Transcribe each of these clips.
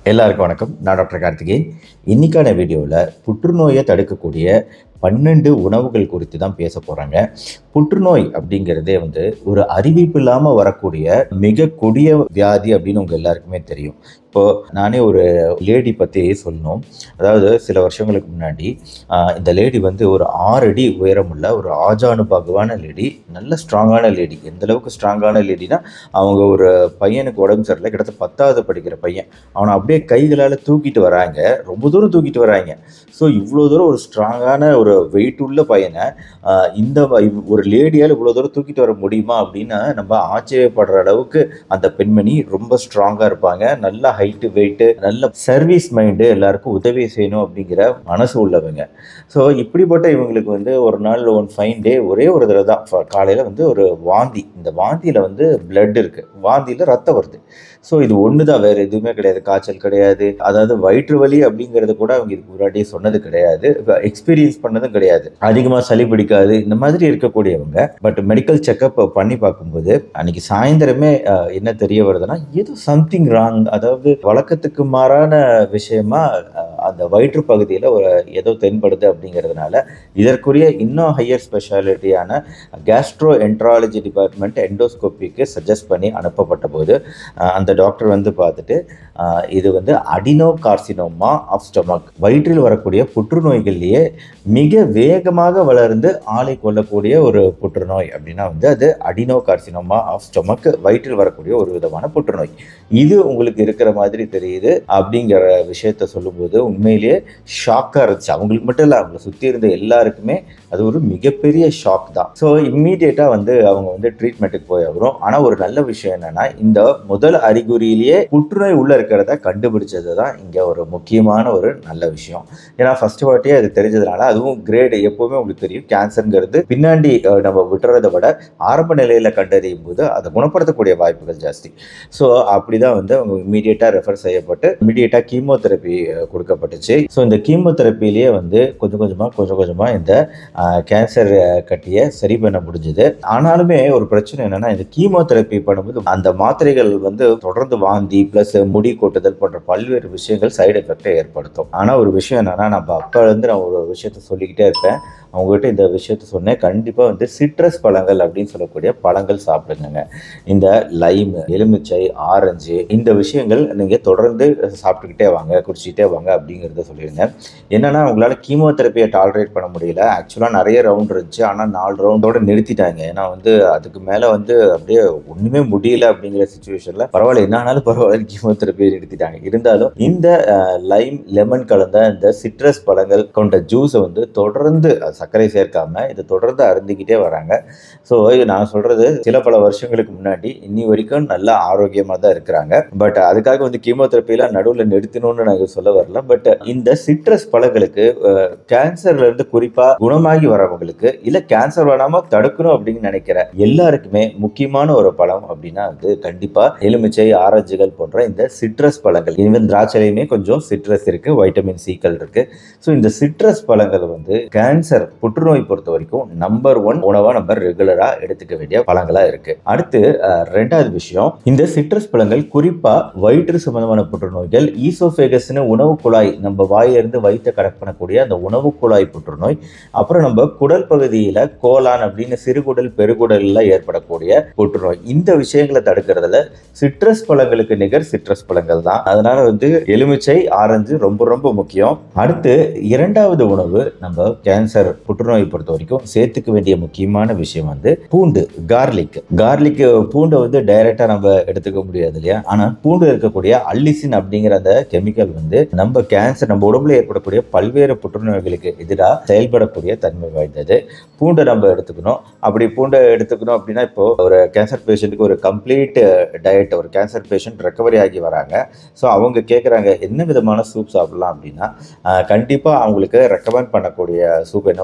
எல்லாருக்கும் வணக்கம் நான் டாக்டர் கார்த்திகேயன் இன்னைக்கான வீடியோவில் புற்றுநோயை தடுக்கக்கூடிய பன்னெண்டு உணவுகள் குறித்து தான் பேச போகிறாங்க புற்றுநோய் அப்படிங்கிறதே வந்து ஒரு அறிவிப்பு இல்லாமல் வரக்கூடிய மிக கொடிய வியாதி அப்படின்னு உங்கள் எல்லாருக்குமே தெரியும் இப்போது நானே ஒரு லேடி பற்றி சொல்லணும் அதாவது சில வருஷங்களுக்கு முன்னாடி ஆஹ், இந்த லேடி வந்து ஒரு ஆறு அடி உயரமுள்ள ஒரு ஆஜானுபாகுவான லேடி நல்ல ஸ்ட்ராங்கான லேடி எந்த அளவுக்கு ஸ்ட்ராங்கான லேடினா அவங்க ஒரு பையனுக்கு உடம்பு சரியில்லை கிட்டத்தட்ட பத்தாவது படிக்கிற பையன் அவனை அப்படியே கைகளால் தூக்கிட்டு வராங்க ரொம்ப தூரம் தூக்கிட்டு வராங்க ஸோ இவ்வளோ தூரம் ஒரு ஸ்ட்ராங்கான ஒரு வெயிட் உள்ள பையனை ஆஹ், இந்த வ- இவ்- ஒரு லேடியால் இவ்வளோ தூரம் தூக்கிட்டு வர முடியுமா அப்படின்னு நம்ம ஆச்சரியப்படுற அளவுக்கு அந்த பெண்மணி ரொம்ப ஸ்ட்ராங்காக இருப்பாங்க நல்ல ஹைட்டு வெயிட்டு நல்ல சர்வீஸ் மைண்டு எல்லாருக்கும் உதவி செய்யணும் அப்படிங்கிற மனசு உள்ளவங்க ஸோ இப்படிப்பட்ட இவங்களுக்கு வந்து ஒரு நாள் ஒன் ஃபைன் டே ஒரே ஒரு தடவை தான் காலையில் வந்து ஒரு வாந்தி இந்த வாந்தியில் வந்து blood இருக்குது வாந்தியில் ரத்தம் வருது ஸோ இது ஒன்று தான் வேறு எதுவுமே கிடையாது காய்ச்சல் கிடையாது அதாவது வயிற்று வலி அப்படிங்கிறது கூட அவங்க இதுக்கு முன்னாடியே சொன்னது கிடையாது எக்ஸ்பீரியன்ஸ் பண்ணதும் கிடையாது அதிகமாக சளி பிடிக்காது இந்த மாதிரி இருக்கக்கூடியவங்க பட் மெடிக்கல் செக்கப் பண்ணி பார்க்கும்போது அன்னைக்கு சாயந்தரமே அஹ், என்ன தெரிய வருதுன்னா ஏதோ சம்திங் ராங் அதாவது வழக்கத்துக்கு மாறான விஷயமா அஹ், அந்த வயிற்று பகுதியில் ஒரு ஏதோ தென்படுது அப்படிங்கிறதுனால இதற்குரிய இன்னும் ஹையர் ஸ்பெஷாலிட்டியான கேஸ்ட்ரோ என்ட்ராலஜி டிபார்ட்மெண்ட் எண்டோஸ்கோப்பிக்கு சஜஸ்ட் பண்ணி அனுப்பப்பட்ட போது அஹ், அந்த டாக்டர் வந்து பார்த்துட்டு அஹ், இது வந்து அடினோ கார்சினோமா ஆஃப் ஸ்டொமக் வயிற்றில் வரக்கூடிய புற்றுநோய்கள்லேயே மிக வேகமாக வளர்ந்து ஆளை கொள்ளக்கூடிய ஒரு புற்றுநோய் அப்படின்னா வந்து அது அடினோ கார்சினோமா ஆஃப் ஸ்டொமக் வயிற்றில் வரக்கூடிய ஒரு விதமான புற்றுநோய் இது உங்களுக்கு இருக்கிற மாதிரி தெரியுது அப்படிங்கிற விஷயத்த சொல்லும்போது உண்மையிலேயே ஷாக்காக இருந்துச்சு அவங்களுக்கு மட்டும் இல்லை அவங்களை சுற்றி இருந்த எல்லாருக்குமே அது ஒரு மிகப்பெரிய ஷாக் தான் ஸோ இம்மீடியட்டாக வந்து அவங்க வந்து ட்ரீட்மெண்ட்டுக்கு போய் வரும் ஆனால் ஒரு நல்ல விஷயம் என்னன்னா இந்த முதல் அறிகுறியிலேயே புற்றுநோய் உள்ள இருக்கிறத கண்டுபிடிச்சது தான் இங்கே ஒரு முக்கியமான ஒரு நல்ல விஷயம் ஏன்னா ஃபர்ஸ்ட் வாட்டியே அது தெரிஞ்சதுனால அதுவும் கிரேடு எப்போவுமே உங்களுக்கு தெரியும் கேன்சருங்கிறது பின்னாடி அஹ், நம்ம விட்டுறதை விட ஆரம்ப நிலையில் கண்டறியும் போது அதை குணப்படுத்தக்கூடிய வாய்ப்புகள் ஜாஸ்தி ஸோ அப்படி தான் வந்து அவங்க இம்மீடியட்டாக ரெஃபர் செய்யப்பட்டு இம்மீடியட்டாக கீமோதெரப்பி கொடுக்கப்பட்டுச்சு ஸோ இந்த கீமோதெரப்பிலேயே வந்து கொஞ்சம் கொஞ்சமாக கொஞ்சம் கொஞ்சமாக இந்த கேன்சர் கட்டியை சரி பண்ண முடிஞ்சுது ஆனாலுமே ஒரு பிரச்சனை என்னன்னா இந்த கீமோதெரப்பி பண்ணும்போது அந்த மாத்திரைகள் வந்து தொடர்ந்து வாந்தி ப்ளஸ் முடி கொட்டுதல் போன்ற பல்வேறு விஷயங்கள் சைடு எஃபெக்டை ஏற்படுத்தும் ஆனால் ஒரு விஷயம் என்னன்னா நம்ம அப்போ இருந்து நான் ஒரு விஷயத்த சொல்லிக்கிட்டே இருப்பேன் அவங்ககிட்ட இந்த விஷயத்த சொன்னேன் கண்டிப்பாக வந்து சிட்ரஸ் பழங்கள் அப்படின்னு சொல்லக்கூடிய பழங்கள் சாப்பிடுங்க இந்த லைம் எலுமிச்சை ஆரஞ்சு இந்த விஷயங்கள் நீங்கள் தொடர்ந்து சாப்பிட்டுக்கிட்டே வாங்க குடிச்சிக்கிட்டே வாங்க அப்படிங்கிறத சொல்லியிருந்தேன் என்னன்னா உங்களால் கீமோதெரப்பியை டாலரேட் பண்ண முடியல ஆக்சுவலாக நிறைய ரவுண்ட் இருந்துச்சு ஆனால் நாலு ரவுண்டோட நிறுத்திட்டாங்க ஏன்னா வந்து அதுக்கு மேலே வந்து அப்படியே ஒன்றுமே முடியல அப்படிங்கிற சுச்சுவேஷனில் பரவாயில்ல என்ன ஆனாலும் பரவாயில்ல கீமோதெரப்பியை நிறுத்திட்டாங்க இருந்தாலும் இந்த லைம் லெமன் கலந்த இந்த சிட்ரஸ் பழங்கள் கொண்ட ஜூஸை வந்து தொடர்ந்து அஹ், சர்க்கரை சேர்க்காம இதை தொடர்ந்து அருந்திக்கிட்டே வராங்க ஸோ நான் சொல்றது சில பல வருஷங்களுக்கு முன்னாடி இன்னி வரைக்கும் நல்ல ஆரோக்கியமாக தான் இருக்கிறாங்க பட் அதுக்காக வந்து கீமோதெரப்பிலாம் நடுவில் நிறுத்தணும்னு நான் சொல்ல வரல பட் இந்த சிட்ரஸ் பழங்களுக்கு கேன்சர்ல இருந்து குறிப்பா குணமாகி வரவங்களுக்கு இல்ல கேன்சர் வராம தடுக்கணும் அப்படின்னு நினைக்கிற எல்லாருக்குமே முக்கியமான ஒரு பழம் அப்படின்னா வந்து கண்டிப்பா எலுமிச்சை ஆரஞ்சுகள் போன்ற இந்த சிட்ரஸ் பழங்கள் ஈவன் திராட்சையிலுமே கொஞ்சம் சிட்ரஸ் இருக்கு வைட்டமின் சிக்கள் இருக்கு ஸோ இந்த சிட்ரஸ் பழங்கள் வந்து கேன்சர் புற்றுநோய் பொறுத்த வரைக்கும் நம்பர் ஒன் உணவா நம்ம ரெகுலரா எடுத்துக்க வேண்டிய பழங்களா இருக்கு அடுத்து அஹ், ரெண்டாவது விஷயம் இந்த சிட்ரஸ் பழங்கள் குறிப்பா வயிற்று சம்பந்தமான புற்றுநோய்கள் ஈசோஃபேகஸ்னு உணவு குழாய் நம்ம வாயிலிருந்து வயிற்றை கனெக்ட் பண்ணக்கூடிய அந்த உணவு குழாய் புற்றுநோய் அப்புறம் நம்ம குடல் பகுதியில கோலான் அப்படின்னு சிறுகுடல் பெருகுடல்ல ஏற்படக்கூடிய புற்றுநோய் இந்த விஷயங்களை தடுக்கிறதுல சிட்ரஸ் பழங்களுக்கு நிகர் சிட்ரஸ் பழங்கள் தான் அதனால வந்து எலுமிச்சை ஆரஞ்சு ரொம்ப ரொம்ப முக்கியம் அடுத்து இரண்டாவது உணவு நம்ம கேன்சர் புற்றுநோய் பொறுத்த வரைக்கும் சேர்த்துக்க வேண்டிய முக்கியமான விஷயம் வந்து பூண்டு கார்லிக் கார்லிக் பூண்டை வந்து டைரக்டா நம்ம எடுத்துக்க முடியாது இல்லையா ஆனா பூண்டு இருக்கக்கூடிய அல்லிசின் அப்படிங்கிற அந்த கெமிக்கல் வந்து நம்ம கேன்சர் நம்ம உடம்புல ஏற்படக்கூடிய பல்வேறு புற்றுநோய்களுக்கு எதிராக செயல்படக்கூடிய தன்மை வாய்ந்தது பூண்டை நம்ம எடுத்துக்கணும் அப்படி பூண்டை எடுத்துக்கணும் அப்படின்னா இப்போ ஒரு கேன்சர் பேஷண்ட்டுக்கு ஒரு கம்ப்ளீட் டயட் ஒரு கேன்சர் பேஷண்ட் ரெக்கவரி ஆகி வராங்க ஸோ அவங்க கேட்குறாங்க என்ன விதமான சூப் சாப்பிடலாம் அப்படின்னா கண்டிப்பாக அவங்களுக்கு ரெக்கமெண்ட் பண்ணக்கூடிய சூப் என்னவா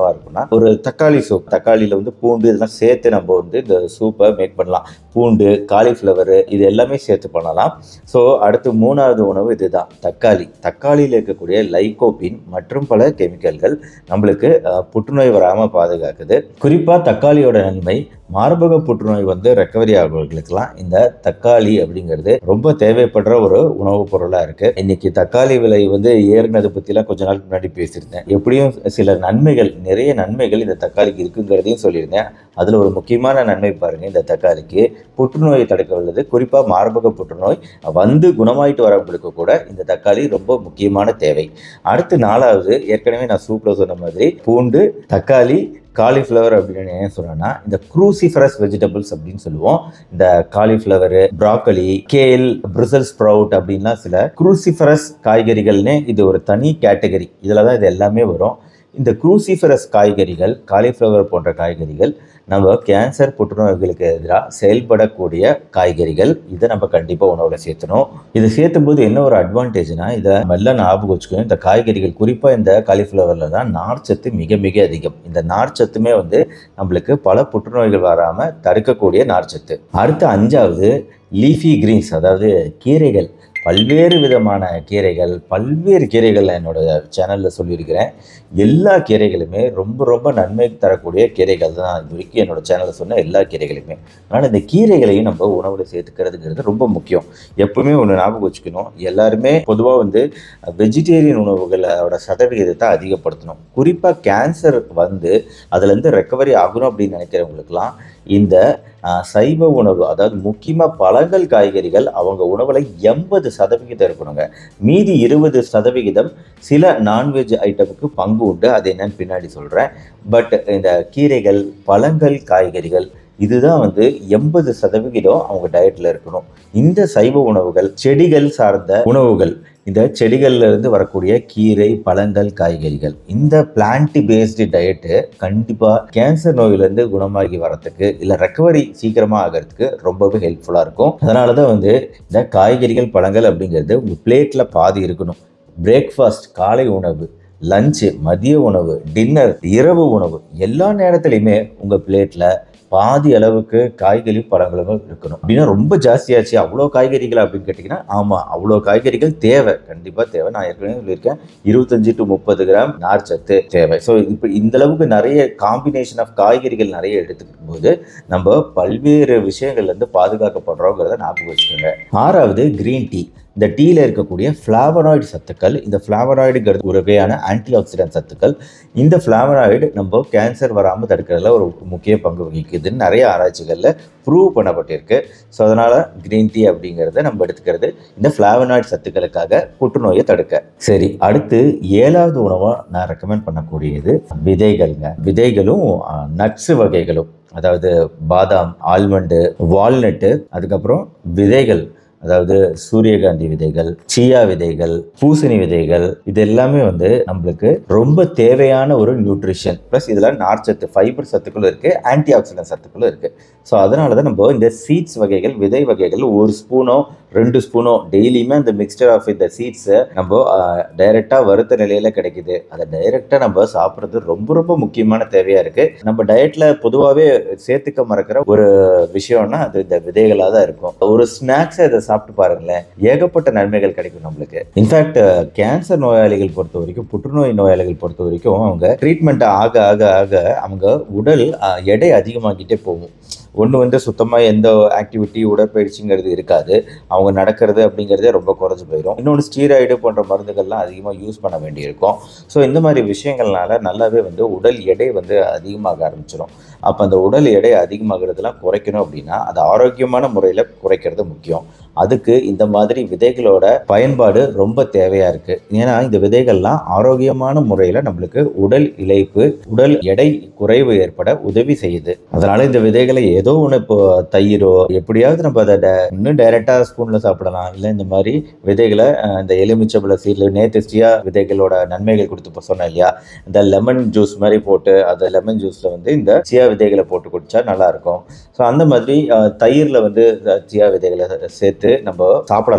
என்னவா இருக்கும்னா ஒரு தக்காளி சூப் தக்காளியில் வந்து பூண்டு இதெல்லாம் சேர்த்து நம்ம வந்து இந்த சூப்பை மேக் பண்ணலாம் பூண்டு காலிஃப்ளவர் இது எல்லாமே சேர்த்து பண்ணலாம் ஸோ அடுத்து மூணாவது உணவு இதுதான் தக்காளி தக்காளியில் இருக்கக்கூடிய லைகோபின் மற்றும் பல கெமிக்கல்கள் நம்மளுக்கு அஹ், புற்றுநோய் வராமல் பாதுகாக்குது குறிப்பாக தக்காளியோட நன்மை மார்பக புற்றுநோய் வந்து ரெக்கவரி ஆகுவர்களுக்கெல்லாம் இந்த தக்காளி அப்படிங்கிறது ரொம்ப தேவைப்படுற ஒரு உணவுப் பொருளாக இருக்குது இன்னைக்கு தக்காளி விலை வந்து ஏறினதை பற்றிலாம் கொஞ்ச நாளுக்கு முன்னாடி பேசியிருந்தேன் எப்படியும் சில நன்மைகள் நிறைய நன்மைகள் இந்த தக்காளிக்கு இருக்குங்கிறதையும் சொல்லியிருந்தேன் அதில் ஒரு முக்கியமான நன்மை பாருங்க இந்த தக்காளிக்கு புற்றுநோயை தடுக்க வல்லது குறிப்பாக மார்பக புற்றுநோய் வந்து குணமாயிட்டு வரவங்களுக்கு கூட இந்த தக்காளி ரொம்ப முக்கியமான தேவை அடுத்து நாலாவது ஏற்கனவே நான் சூப்பில் சொன்ன மாதிரி பூண்டு தக்காளி காலிஃப்ளவர் அப்படின்னு ஏன் சொல்றேன்னா இந்த க்ரூசிஃபரஸ் வெஜிடபிள்ஸ் அப்படின்னு சொல்லுவோம் இந்த cauliflower broccoli kale Brussels sprout அப்படின்லாம் சில க்ரூசிஃபரஸ் காய்கறிகள்னே இது ஒரு தனி கேட்டகரி இதில் தான் இது எல்லாமே வரும் இந்த க்ரூசிஃபரஸ் காய்கறிகள் காலிஃப்ளவர் போன்ற காய்கறிகள் நம்ம கேன்சர் புற்றுநோய்களுக்கு எதிராக செயல்படக்கூடிய காய்கறிகள் இதை நம்ம கண்டிப்பாக உணவில் சேர்த்தணும் இதை சேர்த்தும் போது என்ன ஒரு அட்வான்டேஜ்னா இதை நம்ம எல்லாம் ஞாபகம் வச்சுக்கணும் இந்த காய்கறிகள் குறிப்பாக இந்த காலிஃப்ளவரில் தான் நார்ச்சத்து மிக மிக அதிகம் இந்த நார்ச்சத்துமே வந்து நம்மளுக்கு பல புற்றுநோய்கள் வராமல் தடுக்கக்கூடிய நார்ச்சத்து அடுத்து அஞ்சாவது லீஃபி கிரீன்ஸ் அதாவது கீரைகள் பல்வேறு விதமான கீரைகள் பல்வேறு கீரைகள் நான் என்னோட சேனலில் சொல்லியிருக்கிறேன் எல்லா கீரைகளுமே ரொம்ப ரொம்ப நன்மை தரக்கூடிய கீரைகள் தான் இது வரைக்கும் என்னோட சேனலில் சொன்ன எல்லா கீரைகளுமே அதனால் இந்த கீரைகளையும் நம்ம உணவில் சேர்த்துக்கிறதுங்கிறது ரொம்ப முக்கியம் எப்பவுமே ஒன்று ஞாபகம் வச்சுக்கணும் எல்லாருமே பொதுவாக வந்து வெஜிடேரியன் உணவுகளோட சதவிகிதத்தை அதிகப்படுத்தணும் குறிப்பாக கேன்சர் வந்து அதுலேருந்து ரெக்கவரி ஆகணும் அப்படின்னு நினைக்கிறவங்களுக்கெல்லாம் இந்த ஆஹ், சைவ உணவு அதாவது முக்கியமாக பழங்கள் காய்கறிகள் அவங்க உணவில் எண்பது சதவிகிதம் இருக்கணுங்க மீதி இருபது சதவிகிதம் சில நான்வெஜ் ஐட்டமுக்கு பங்கு உண்டு அது என்னன்னு பின்னாடி சொல்கிறேன் பட் இந்த கீரைகள் பழங்கள் காய்கறிகள் இதுதான் வந்து எண்பது சதவிகிதம் அவங்க டயட்டில் இருக்கணும் இந்த சைவ உணவுகள் செடிகள் சார்ந்த உணவுகள் இந்த செடிகள்ல இருந்து வரக்கூடிய கீரை பழங்கள் காய்கறிகள் இந்த பிளான்ட் பேஸ்டு டயட்டு கண்டிப்பாக கேன்சர் நோயிலேருந்து குணமாகி வரத்துக்கு இல்லை ரெக்கவரி சீக்கிரமாக ஆகிறதுக்கு ரொம்பவே ஹெல்ப்ஃபுல்லாக இருக்கும் அதனால தான் வந்து இந்த காய்கறிகள் பழங்கள் அப்படிங்கிறது உங்கள் பிளேட்டில் பாதி இருக்கணும் பிரேக்ஃபாஸ்ட் காலை உணவு லஞ்சு மதிய உணவு டின்னர் இரவு உணவு எல்லா நேரத்துலையுமே உங்கள் பிளேட்டில் பாதி அளவுக்கு காய்கறி பழங்களும் இருக்கணும் அப்படின்னா ரொம்ப ஜாஸ்தியாச்சு அவ்வளோ காய்கறிகள் அப்படின்னு கேட்டிங்கன்னா ஆமாம் அவ்வளோ காய்கறிகள் தேவை கண்டிப்பாக தேவை நான் ஏற்கனவே சொல்லியிருக்கேன் இருபத்தஞ்சு டு முப்பது கிராம் நார்ச்சத்து தேவை ஸோ இப்போ இந்த அளவுக்கு நிறைய காம்பினேஷன் ஆஃப் காய்கறிகள் நிறைய எடுத்துக்கும் போது நம்ம பல்வேறு விஷயங்கள்லேருந்து பாதுகாக்கப்படுறோங்கிறத ஞாபகம் வச்சுக்கோங்க ஆறாவது கிரீன் டீ இந்த டீயில் இருக்கக்கூடிய ஃப்ளாவனாய்டு சத்துக்கள் இந்த ஃப்ளாவனாய்டுங்கிறது ஒரு வகையான ஆன்டி ஆக்சிடென்ட் சத்துக்கள் இந்த ஃப்ளாவனாய்டு நம்ம கேன்சர் வராமல் தடுக்கிறதுல ஒரு முக்கிய பங்கு வகிக்குதுன்னு நிறைய ஆராய்ச்சிகளில் ப்ரூவ் பண்ணப்பட்டிருக்கு ஸோ அதனால் க்ரீன் டீ அப்படிங்கிறத நம்ம எடுத்துக்கிறது இந்த ஃப்ளாவனாய்டு சத்துக்களுக்காக புற்றுநோயை தடுக்க சரி அடுத்து ஏழாவது உணவாக நான் ரெக்கமெண்ட் பண்ணக்கூடியது விதைகள்ங்க விதைகளும் நட்ஸு வகைகளும் அதாவது பாதாம் ஆல்மண்டு வால்நட்டு அதுக்கப்புறம் விதைகள் அதாவது சூரியகாந்தி விதைகள் சியா விதைகள் பூசணி விதைகள் இது எல்லாமே வந்து நம்மளுக்கு ரொம்ப தேவையான ஒரு நியூட்ரிஷன் ப்ளஸ் இதில் நார்ச்சத்து ஃபைபர் சத்துக்களும் இருக்குது ஆன்டி ஆக்சிடென்ட் சத்துக்களும் இருக்குது ஸோ அதனால தான் நம்ம இந்த சீட்ஸ் வகைகள் விதை வகைகள் ஒரு ஸ்பூனோ ரெண்டு ஸ்பூனோ டெய்லியுமே அந்த மிக்சர் ஆஃப் இந்த சீட்ஸை நம்ம டைரெக்டாக வறுத்த நிலையில் கிடைக்குது அதை டைரெக்டாக நம்ம சாப்பிட்றது ரொம்ப ரொம்ப முக்கியமான தேவையாக இருக்குது நம்ம டயட்டில் பொதுவாகவே சேர்த்துக்க மறக்கிற ஒரு விஷயம்னா அது இந்த விதைகளாக தான் இருக்கும் ஒரு ஸ்நாக்ஸை இதை சாப்பிட்டு பாருங்களேன் ஏகப்பட்ட நன்மைகள் கிடைக்கும் நம்மளுக்கு இன்ஃபேக்ட் கேன்சர் நோயாளிகள் பொறுத்த வரைக்கும் புற்றுநோய் நோயாளிகள் பொறுத்த வரைக்கும் அவங்க ட்ரீட்மெண்ட் ஆக ஆக ஆக அவங்க உடல் அஹ், எடை அதிகமாகிட்டே போகும் ஒன்று வந்து சுத்தமாக எந்த ஆக்டிவிட்டி உடற்பயிற்சிங்கிறது இருக்காது அவங்க நடக்கிறது அப்படிங்கிறதே ரொம்ப குறைஞ்சு போயிடும் இன்னொன்று ஸ்டீராய்டு போன்ற மருந்துகள்லாம் அதிகமாக யூஸ் பண்ண வேண்டியிருக்கும் ஸோ இந்த மாதிரி விஷயங்கள்னால நல்லாவே வந்து உடல் எடை வந்து அதிகமாக ஆரம்பிச்சிடும் அப்போ அந்த உடல் எடை அதிகமாகிறதுலாம் குறைக்கணும் அப்படின்னா அது ஆரோக்கியமான முறையில் குறைக்கிறது முக்கியம் அதுக்கு இந்த மாதிரி விதைகளோட பயன்பாடு ரொம்ப தேவையாக இருக்குது ஏன்னா இந்த விதைகள்லாம் ஆரோக்கியமான முறையில் நம்மளுக்கு உடல் இழைப்பு உடல் எடை குறைவு ஏற்பட உதவி செய்யுது அதனால இந்த விதைகளை ஏதோ ஒன்று இப்போ தயிரோ எப்படியாவது நம்ம அதை ட- இன்னும் டைரெக்டாக ஸ்பூனில் சாப்பிடலாம் இல்லை இந்த மாதிரி விதைகளை அஹ், இந்த எலுமிச்சம்பழ சீடில் நேற்று ஸ்டியா விதைகளோட நன்மைகள் கொடுத்து இப்போ சொன்னேன் இல்லையா இந்த லெமன் ஜூஸ் மாதிரி போட்டு அந்த லெமன் ஜூஸில் வந்து இந்த சியா விதைகளை போட்டு குடிச்சா நல்லா இருக்கும் ஸோ அந்த மாதிரி அஹ், தயிரில் வந்து இந்த சியா விதைகளை சேர்த்து நம்ம சாப்பிடலாம்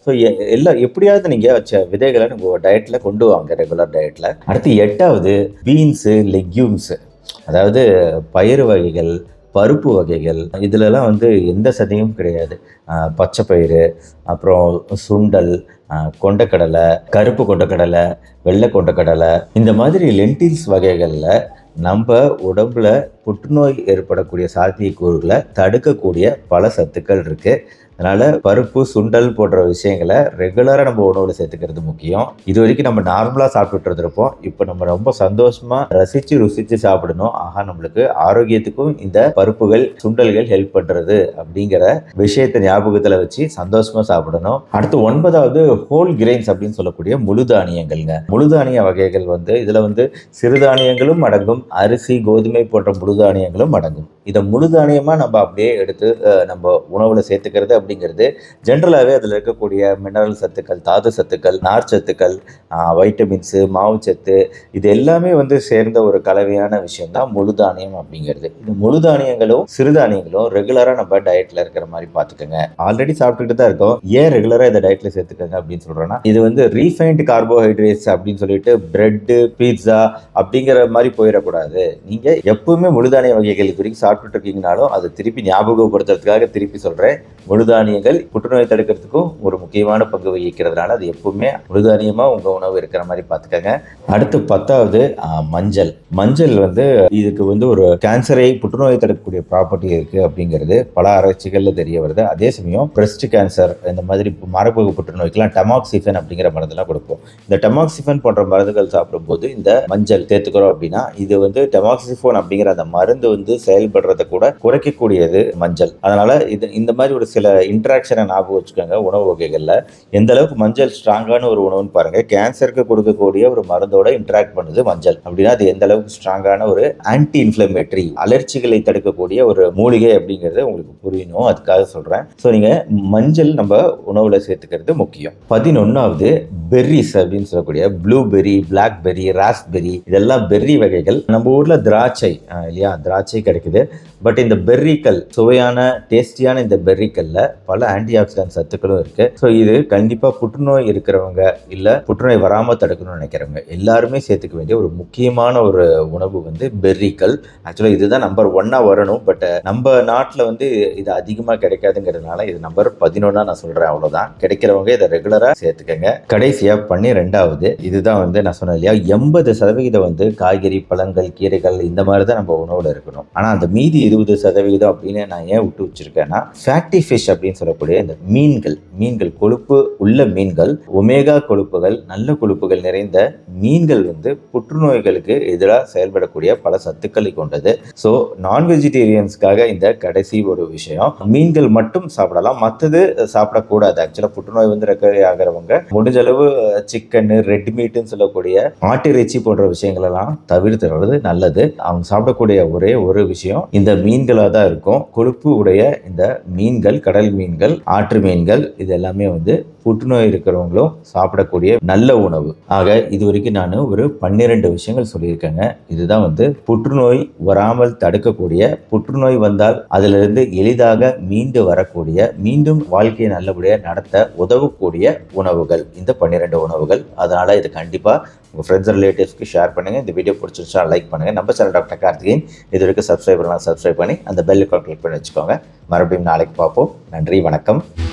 ஸோ எல்லா எப்படியாவது நீங்கள் வச்ச விதைகளை உங்கள் டயட்டில் கொண்டு வாங்க ரெகுலர் டயட்டில் அடுத்து எட்டாவது பீன்ஸு லெக்யூம்ஸு அதாவது பயிறு வகைகள் பருப்பு வகைகள் இதுலலாம் வந்து எந்த சதையும் கிடையாது ஆஹ் பச்சை பயிறு அப்புறம் சுண்டல் ஆஹ் கொண்டக்கடலை கருப்பு கொண்டக்கடலை வெள்ளை கொண்டக்கடலை இந்த மாதிரி லென்டில்ஸ் வகைகளில் நம்ம உடம்புல புற்றுநோய் ஏற்படக்கூடிய சாத்தியக்கூறுகளை தடுக்கக்கூடிய பல சத்துக்கள் இருக்குது அதனால் பருப்பு சுண்டல் போன்ற விஷயங்களை ரெகுலராக நம்ம உணவில் சேர்த்துக்கிறது முக்கியம் இது வரைக்கும் நம்ம நார்மலாக சாப்பிட்டுட்டு இருந்திருப்போம் இப்போ நம்ம ரொம்ப சந்தோஷமாக ரசித்து ருசித்து சாப்பிடணும் ஆஹா நம்மளுக்கு ஆரோக்கியத்துக்கும் இந்த பருப்புகள் சுண்டல்கள் ஹெல்ப் பண்ணுறது அப்படிங்கிற விஷயத்தை ஞாபகத்தில் வச்சு சந்தோஷமாக சாப்பிடணும் அடுத்து ஒன்பதாவது ஹோல் கிரெயின்ஸ் அப்படின்னு சொல்லக்கூடிய முழு தானியங்கள்ங்க முழு தானிய வகைகள் வந்து இதில் வந்து சிறுதானியங்களும் அடங்கும் அரிசி கோதுமை போன்ற முழு தானியங்களும் அடங்கும் இதை முழு தானியமாக நம்ம அப்படியே எடுத்து அஹ், நம்ம உணவில் சேர்த்துக்கிறது அப்படிங்கிறது ஜென்ரலாகவே அதில் இருக்கக்கூடிய மினரல் சத்துக்கள் தாது சத்துக்கள் நார் சத்துக்கள் வைட்டமின்ஸு மாவுச்சத்து இது எல்லாமே வந்து சேர்ந்த ஒரு கலவையான விஷயம் தான் முழு தானியம் அப்படிங்கிறது இந்த முழு தானியங்களும் சிறுதானியங்களும் ரெகுலராக நம்ம டயட்டில் இருக்கிற மாதிரி பார்த்துக்கோங்க ஆல்ரெடி சாப்பிட்டுட்டு தான் இருக்கோம் ஏன் ரெகுலராக இதை டயட்டில் சேர்த்துக்கோங்க அப்படின்னு சொல்கிறேன்னா இது வந்து ரீஃபைன்டு கார்போஹைட்ரேட்ஸ் அப்படின்னு சொல்லிட்டு பிரெட்டு பீட்சா அப்படிங்கிற மாதிரி போயிடக்கூடாது நீங்கள் எப்பவுமே முழுதானிய வகைகள் இது வரைக்கும் சாப்பிட்டுட்டு இருக்கீங்கனாலும் அதை திருப்பி ஞாபகப்படுத்துறதுக்காக திருப்பி சொல்கிறேன் முழுதானியங்கள் புற்றுநோய் தடுக்கிறதுக்கும் ஒரு முக்கியமான பங்கு வகிக்கிறதுனால அது எப்பவுமே முழுதானியமாக உங்கள் உணவு இருக்கிற மாதிரி பார்த்துக்கோங்க அடுத்து பத்தாவது ஆ, மஞ்சள் மஞ்சள் வந்து இதுக்கு வந்து ஒரு கேன்சரை புற்றுநோய் தடுக்கக்கூடிய ப்ராப்பர்ட்டி இருக்குது அப்படிங்கிறது பல ஆராய்ச்சிகளில் தெரிய வருது அதே சமயம் பிரஸ்ட் கேன்சர் இந்த மாதிரி மரபு புற்றுநோய்க்கெல்லாம் டெமாக்சிஃபன் அப்படிங்கிற மருந்தெல்லாம் கொடுப்போம் இந்த டெமாக்சிஃபன் போன்ற மருந்துகள் சாப்பிடும்போது இந்த மஞ்சள் சேர்த்துக்கிறோம் அப்படின்னா இது வந்து டெமாக்சிஃபோன் அப்படிங்கிற அந்த மருந்து வந்து செயல்படுறதை கூட குறைக்கக்கூடியது மஞ்சள் அதனால இது இந்த மாதிரி ஒரு சில இன்ட்ராக்ஷனை ஞாபகம் வச்சுக்கோங்க உணவு வகைகளில் எந்த அளவுக்கு மஞ்சள் ஸ்ட்ராங்கான ஒரு உணவுன்னு பாருங்க கேன்சருக்கு கொடுக்கக்கூடிய ஒரு மருந்தோட இன்ட்ராக்ட் பண்ணுது மஞ்சள் அப்படின்னா அது எந்த அளவுக்கு ஸ்ட்ராங்கான ஒரு ஆன்டி இன்ஃப்ளமேட்டரி அலர்ச்சிகளை தடுக்கக்கூடிய ஒரு மூலிகை அப்படிங்கிறது உங்களுக்கு புரியணும் அதுக்காக சொல்றேன் ஸோ நீங்க மஞ்சள் நம்ம உணவுல சேர்த்துக்கிறது முக்கியம் பதினொன்னாவது பெர்ரிஸ் அப்படின்னு சொல்லக்கூடிய ப்ளூபெர்ரி பிளாக்பெர்ரி ராஸ்பெர்ரி இதெல்லாம் பெர்ரி வகைகள் நம்ம ஊர்ல திராட்சை அஹ், இல்லையா திராட்சை கிடைக்குது பட் இந்த பெர்ரிக்கல் சுவையான டேஸ்டியான இந்த பெர்ரிக்கல்ல பல ஆன்டி ஆக்சிடென்ட் சத்துக்களும் இருக்கு ஸோ இது கண்டிப்பா புற்றுநோய் இருக்கிறவங்க இல்ல புற்றுநோய் வராம தடுக்கணும்னு நினைக்கிறவங்க எல்லாருமே சேர்த்துக்க வேண்டிய ஒரு முக்கியமான ஒரு உணவு வந்து பெர்ரிக்கல் ஆக்சுவலாக இதுதான் நம்பர் ஒன்னா வரணும் பட் நம்ம நாட்டில் வந்து இது அதிகமாக கிடைக்காதுங்கிறதுனால இது நம்பர் பதினொன்னா நான் சொல்றேன் அவ்வளவுதான் கிடைக்கிறவங்க இதை ரெகுலரா சேர்த்துக்கங்க கடைசியா பன்னிரெண்டாவது இதுதான் வந்து நான் சொன்னேன் இல்லையா எண்பது சதவிகிதம் வந்து காய்கறி பழங்கள் கீரைகள் இந்த மாதிரி தான் நம்ம உணவுல இருக்கணும் ஆனா அந்த மீதி இருபது சதவிகிதம் அப்படின்னு நான் ஏன் விட்டு வச்சிருக்கேன்னா ஃபேட்டி ஃபிஷ் அப்படின்னு சொல்லக்கூடிய இந்த மீன்கள் மீன்கள் கொழுப்பு உள்ள மீன்கள் ஒமேகா கொழுப்புகள் நல்ல கொழுப்புகள் நிறைந்த மீன்கள் வந்து புற்றுநோய்களுக்கு எதிராக செயல்படக்கூடிய பல சத்துக்களை கொண்டது ஸோ நான் வெஜிடேரியன்ஸ்க்காக இந்த கடைசி ஒரு விஷயம் மீன்கள் மட்டும் சாப்பிடலாம் மற்றது சாப்பிடக்கூடாது ஆக்சுவலாக புற்றுநோய் வந்து ரெக்கவரி ஆகிறவங்க முடிஞ்ச அளவு சிக்கன் ரெட் மீட்டுன்னு சொல்லக்கூடிய ஆட்டிறைச்சி போன்ற விஷயங்கள் எல்லாம் தவிர்த்துறது நல்லது அவங்க சாப்பிடக்கூடிய ஒரே ஒரு விஷயம் இந்த மீன்களாக தான் இருக்கும் கொழுப்பு உடைய இந்த மீன்கள் கடல் மீன்கள் ஆற்று மீன்கள் இது எல்லாமே வந்து புற்றுநோய் இருக்கிறவங்களும் சாப்பிடக்கூடிய நல்ல உணவு ஆக இது வரைக்கும் நான் ஒரு பன்னிரெண்டு விஷயங்கள் சொல்லியிருக்கேங்க இதுதான் வந்து புற்றுநோய் வராமல் தடுக்கக்கூடிய புற்றுநோய் வந்தால் அதிலிருந்து எளிதாக மீண்டு வரக்கூடிய மீண்டும் வாழ்க்கையை நல்லபடியாக நடத்த உதவக்கூடிய உணவுகள் இந்த பன்னிரெண்டு உணவுகள் அதனால இது கண்டிப்பா உங்க ஃப்ரெண்ட்ஸ் ரிலேட்டிவ்ஸ்க்கு ஷேர் பண்ணுங்க இந்த வீடியோ பிடிச்சிருச்சா லைக் பண்ணுங்க நம்ம சேனல் டாக்டர் கார்த்திகேயன் இது வரைக்கும் சப்ஸ்கிரைப் பண்ணலாம் சப்ஸ்கிரைப் பண்ணி அந்த பெல் ஐக்கான் கிளிக் பண்ணி வச்சுக்கோங்க மறுபடியும் நாளைக்கு பார்ப்போம் நன்றி வணக்கம்